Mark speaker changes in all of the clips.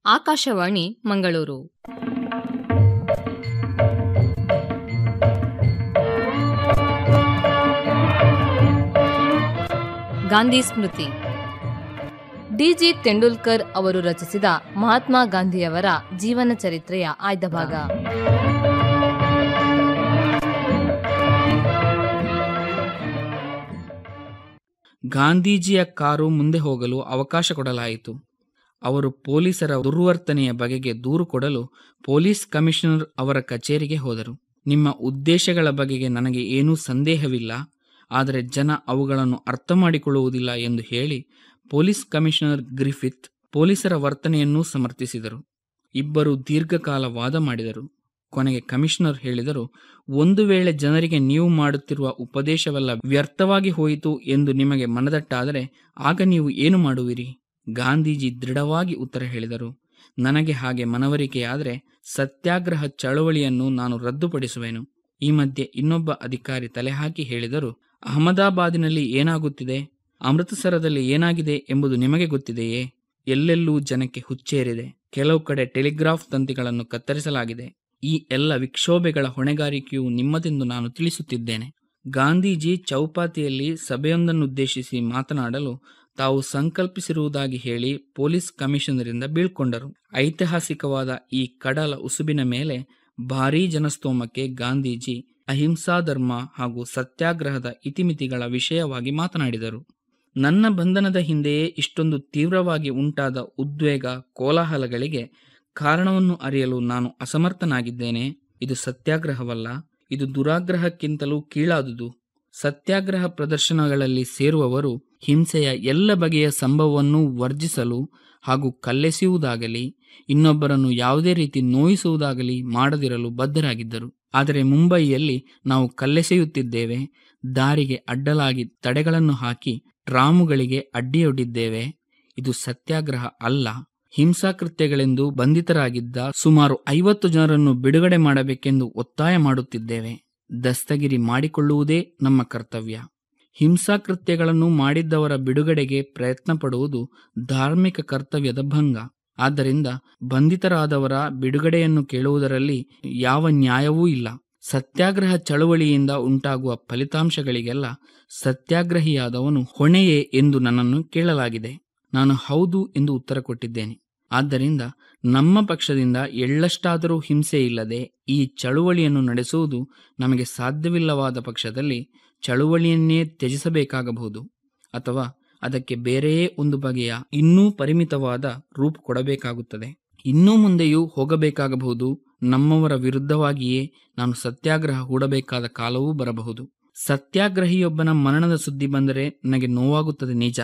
Speaker 1: Akashvani Mangaluru Gandhi Smriti DG Tendulkar ಅವರು ರಚಿಸಿದ ಮಹಾತ್ಮ ಗಾಂಧಿಯವರ ಜೀವನ ಚರಿತ್ರೆಯ ಆಯ್ದ ಭಾಗ
Speaker 2: ಗಾಂಧೀಜಿಯ ಕಾರು ಮುಂದೆ ಹೋಗಲು ಅವಕಾಶ ಕೊಡಲಾಯಿತು ಅವರು ಪೊಲೀಸರ ದುರ್ವರ್ತನೆಯ ಬಗೆಗೆ ದೂರು ಕೊಡಲು ಪೊಲೀಸ್ ಕಮಿಷನರ್ ಅವರ ಕಚೇರಿಗೆ ಹೋದರು ನಿಮ್ಮ ಉದ್ದೇಶಗಳ ಬಗೆಗೆ ನನಗೆ ಏನೂ ಸಂದೇಹವಿಲ್ಲ ಆದರೆ ಜನ ಅವುಗಳನ್ನು ಅರ್ಥ ಮಾಡಿಕೊಳ್ಳುವುದಿಲ್ಲ ಎಂದು ಹೇಳಿ ಪೊಲೀಸ್ ಕಮಿಷನರ್ ಗ್ರಿಫಿತ್ ಪೊಲೀಸರ ವರ್ತನೆಯನ್ನೂ ಸಮರ್ಥಿಸಿದರು ಇಬ್ಬರು ದೀರ್ಘಕಾಲ ವಾದ ಮಾಡಿದರು ಕೊನೆಗೆ ಕಮಿಷನರ್ ಹೇಳಿದರು ಒಂದು ವೇಳೆ ಜನರಿಗೆ ನೀವು ಮಾಡುತ್ತಿರುವ ಉಪದೇಶವೆಲ್ಲ ವ್ಯರ್ಥವಾಗಿ ಹೋಯಿತು ಎಂದು ನಿಮಗೆ ಮನದಟ್ಟಾದರೆ ಆಗ ನೀವು ಏನು ಮಾಡುವಿರಿ ಗಾಂಧೀಜಿ ದೃಢವಾಗಿ ಉತ್ತರ ಹೇಳಿದರು ನನಗೆ ಹಾಗೆ ಮನವರಿಕೆಯಾದರೆ ಸತ್ಯಾಗ್ರಹ ಚಳವಳಿಯನ್ನು ನಾನು ರದ್ದುಪಡಿಸುವೆನು ಈ ಮಧ್ಯೆ ಇನ್ನೊಬ್ಬ ಅಧಿಕಾರಿ ತಲೆಹಾಕಿ ಹೇಳಿದರು ಅಹಮದಾಬಾದಿನಲ್ಲಿ ಏನಾಗುತ್ತಿದೆ ಅಮೃತಸರದಲ್ಲಿ ಏನಾಗಿದೆ ಎಂಬುದು ನಿಮಗೆ ಗೊತ್ತಿದೆಯೇ ಎಲ್ಲೆಲ್ಲೂ ಜನಕ್ಕೆ ಹುಚ್ಚೇರಿದೆ ಕೆಲವು ಕಡೆ ಟೆಲಿಗ್ರಾಫ್ ತಂತಿಗಳನ್ನು ಕತ್ತರಿಸಲಾಗಿದೆ ಈ ಎಲ್ಲ ವಿಕ್ಷೋಭೆಗಳ ಹೊಣೆಗಾರಿಕೆಯು ನಿಮ್ಮದೆಂದು ನಾನು ತಿಳಿಸುತ್ತಿದ್ದೇನೆ ಗಾಂಧೀಜಿ ಚೌಪಾತಿಯಲ್ಲಿ ಸಭೆಯೊಂದನ್ನುದ್ದೇಶಿಸಿ ಮಾತನಾಡಲು ತಾವು ಸಂಕಲ್ಪಿಸಿರುವುದಾಗಿ ಹೇಳಿ ಪೊಲೀಸ್ ಕಮಿಷನರಿಂದ ಬೀಳ್ಕೊಂಡರು ಐತಿಹಾಸಿಕವಾದ ಈ ಕಡಲ ಉಸುಬಿನ ಮೇಲೆ ಭಾರೀ ಜನಸ್ತೋಮಕ್ಕೆ ಗಾಂಧೀಜಿ ಅಹಿಂಸಾ ಧರ್ಮ ಹಾಗೂ ಸತ್ಯಾಗ್ರಹದ ಇತಿಮಿತಿಗಳ ವಿಷಯವಾಗಿ ಮಾತನಾಡಿದರು ನನ್ನ ಬಂಧನದ ಹಿಂದೆಯೇ ಇಷ್ಟೊಂದು ತೀವ್ರವಾಗಿ ಉಂಟಾದ ಉದ್ವೇಗ ಕೋಲಾಹಲಗಳಿಗೆ ಕಾರಣವನ್ನು ಅರಿಯಲು ನಾನು ಅಸಮರ್ಥನಾಗಿದ್ದೇನೆ ಇದು ಸತ್ಯಾಗ್ರಹವಲ್ಲ ಇದು ದುರಾಗ್ರಹಕ್ಕಿಂತಲೂ ಕೀಳಾದುದು ಸತ್ಯಾಗ್ರಹ ಪ್ರದರ್ಶನಗಳಲ್ಲಿ ಸೇರುವವರು ಹಿಂಸೆಯ ಎಲ್ಲ ಬಗೆಯ ಸಂಭವವನ್ನು ವರ್ಜಿಸಲು ಹಾಗೂ ಕಲ್ಲೆಸೆಯುವುದಾಗಲಿ ಇನ್ನೊಬ್ಬರನ್ನು ಯಾವುದೇ ರೀತಿ ನೋಯಿಸುವುದಾಗಲಿ ಮಾಡದಿರಲು ಬದ್ಧರಾಗಿದ್ದರು ಆದರೆ ಮುಂಬಯಿಯಲ್ಲಿ ನಾವು ಕಲ್ಲೆಸೆಯುತ್ತಿದ್ದೇವೆ ದಾರಿಗೆ ಅಡ್ಡಲಾಗಿ ತಡೆಗಳನ್ನು ಹಾಕಿ ಟ್ರಾಮುಗಳಿಗೆ ಅಡ್ಡಿಯೊಡ್ಡಿದ್ದೇವೆ ಇದು ಸತ್ಯಾಗ್ರಹ ಅಲ್ಲ ಹಿಂಸಾಕೃತ್ಯಗಳೆಂದು ಬಂಧಿತರಾಗಿದ್ದ ಸುಮಾರು ಐವತ್ತು ಜನರನ್ನು ಬಿಡುಗಡೆ ಮಾಡಬೇಕೆಂದು ಒತ್ತಾಯ ಮಾಡುತ್ತಿದ್ದೇವೆ ದಸ್ತಗಿರಿ ಮಾಡಿಕೊಳ್ಳುವುದೇ ನಮ್ಮ ಕರ್ತವ್ಯ ಹಿಂಸಾಕೃತ್ಯಗಳನ್ನು ಮಾಡಿದ್ದವರ ಬಿಡುಗಡೆಗೆ ಪ್ರಯತ್ನ ಪಡುವುದು ಧಾರ್ಮಿಕ ಕರ್ತವ್ಯದ ಭಂಗ ಆದ್ದರಿಂದ ಬಂಧಿತರಾದವರ ಬಿಡುಗಡೆಯನ್ನು ಕೇಳುವುದರಲ್ಲಿ ಯಾವ ನ್ಯಾಯವೂ ಇಲ್ಲ ಸತ್ಯಾಗ್ರಹ ಚಳವಳಿಯಿಂದ ಉಂಟಾಗುವ ಫಲಿತಾಂಶಗಳಿಗೆಲ್ಲ ಸತ್ಯಾಗ್ರಹಿಯಾದವನು ಹೊಣೆಯೇ ಎಂದು ನನ್ನನ್ನು ಕೇಳಲಾಗಿದೆ ನಾನು ಹೌದು ಎಂದು ಉತ್ತರ ಕೊಟ್ಟಿದ್ದೇನೆ ಆದ್ದರಿಂದ ನಮ್ಮ ಪಕ್ಷದಿಂದ ಎಳ್ಳಷ್ಟಾದರೂ ಹಿಂಸೆ ಇಲ್ಲದೆ ಈ ಚಳುವಳಿಯನ್ನು ನಡೆಸುವುದು ನಮಗೆ ಸಾಧ್ಯವಿಲ್ಲವಾದ ಪಕ್ಷದಲ್ಲಿ ಚಳುವಳಿಯನ್ನೇ ತ್ಯಜಿಸಬೇಕಾಗಬಹುದು ಅಥವಾ ಅದಕ್ಕೆ ಬೇರೆಯೇ ಒಂದು ಬಗೆಯ ಇನ್ನೂ ಪರಿಮಿತವಾದ ರೂಪ ಕೊಡಬೇಕಾಗುತ್ತದೆ ಇನ್ನೂ ಮುಂದೆಯೂ ಹೋಗಬೇಕಾಗಬಹುದು ನಮ್ಮವರ ವಿರುದ್ಧವಾಗಿಯೇ ನಾನು ಸತ್ಯಾಗ್ರಹ ಹೂಡಬೇಕಾದ ಕಾಲವೂ ಬರಬಹುದು ಸತ್ಯಾಗ್ರಹಿಯೊಬ್ಬನ ಮರಣದ ಸುದ್ದಿ ಬಂದರೆ ನನಗೆ ನೋವಾಗುತ್ತದೆ ನಿಜ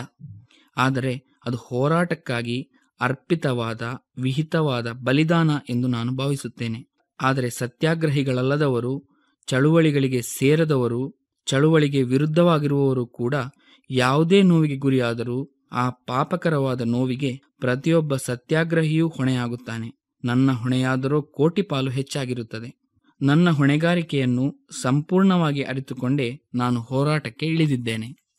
Speaker 2: ಆದರೆ ಅದು ಹೋರಾಟಕ್ಕಾಗಿ ಅರ್ಪಿತವಾದ ವಿಹಿತವಾದ ಬಲಿದಾನ ಎಂದು ನಾನು ಭಾವಿಸುತ್ತೇನೆ ಆದರೆ ಸತ್ಯಾಗ್ರಹಿಗಳಲ್ಲದವರು ಚಳುವಳಿಗಳಿಗೆ ಸೇರದವರು ಚಳುವಳಿಗೆ ವಿರುದ್ಧವಾಗಿರುವವರು ಕೂಡ ಯಾವುದೇ ನೋವಿಗೆ ಗುರಿಯಾದರೂ ಆ ಪಾಪಕರವಾದ ನೋವಿಗೆ ಪ್ರತಿಯೊಬ್ಬ ಸತ್ಯಾಗ್ರಹಿಯೂ ಹೊಣೆಯಾಗುತ್ತಾನೆ ನನ್ನ ಹೊಣೆಯಾದರೂ ಕೋಟಿ ಪಾಲು ಹೆಚ್ಚಾಗಿರುತ್ತದೆ ನನ್ನ ಹೊಣೆಗಾರಿಕೆಯನ್ನು ಸಂಪೂರ್ಣವಾಗಿ ಅರಿತುಕೊಂಡೇ ನಾನು ಹೋರಾಟಕ್ಕೆ ಇಳಿದಿದ್ದೇನೆ